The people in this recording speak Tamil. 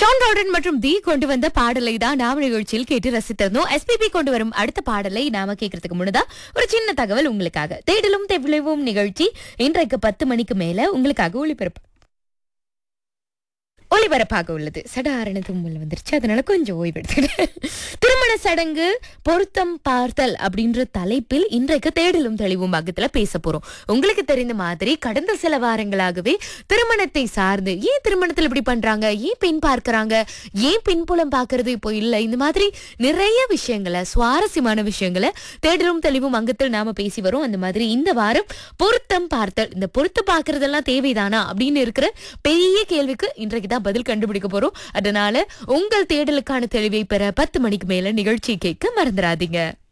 ஷான் ரால்டன் மற்றும் தி கொண்டு வந்த பாடலை தான் நாம நிகழ்ச்சியில் கேட்டு ரசித்திருந்தோம் எஸ்பிபி கொண்டு வரும் அடுத்த பாடலை நாம கேட்கறதுக்கு முன்னதா ஒரு சின்ன தகவல் உங்களுக்காக தேடலும் தெவிழவும் நிகழ்ச்சி இன்றைக்கு பத்து மணிக்கு மேல உங்களுக்காக ஒளிபரப்பு ஒளிபரப்பாக உள்ளது சடாரண தும்மல் வந்துருச்சு அதனால கொஞ்சம் ஓய்வு எடுத்துக்கிட்டேன் திருமண சடங்கு பொருத்தம் பார்த்தல் அப்படின்ற தலைப்பில் இன்றைக்கு தேடலும் தெளிவும் பக்கத்துல பேச போறோம் உங்களுக்கு தெரிந்த மாதிரி கடந்த சில வாரங்களாகவே திருமணத்தை சார்ந்து ஏன் திருமணத்தில் இப்படி பண்றாங்க ஏன் பெண் பார்க்கறாங்க ஏன் பின்புலம் பார்க்கறது இப்போ இல்லை இந்த மாதிரி நிறைய விஷயங்களை சுவாரஸ்யமான விஷயங்களை தேடலும் தெளிவும் அங்கத்தில் நாம பேசி வரோம் அந்த மாதிரி இந்த வாரம் பொருத்தம் பார்த்தல் இந்த பொருத்து பார்க்கறதெல்லாம் தேவைதானா அப்படின்னு இருக்கிற பெரிய கேள்விக்கு இன்றைக்கு தான் பதில் கண்டுபிடிக்க போறோம் அதனால உங்கள் தேடலுக்கான தெளிவை பெற பத்து மணிக்கு மேல நிகழ்ச்சி கேட்க மறந்துடாதீங்க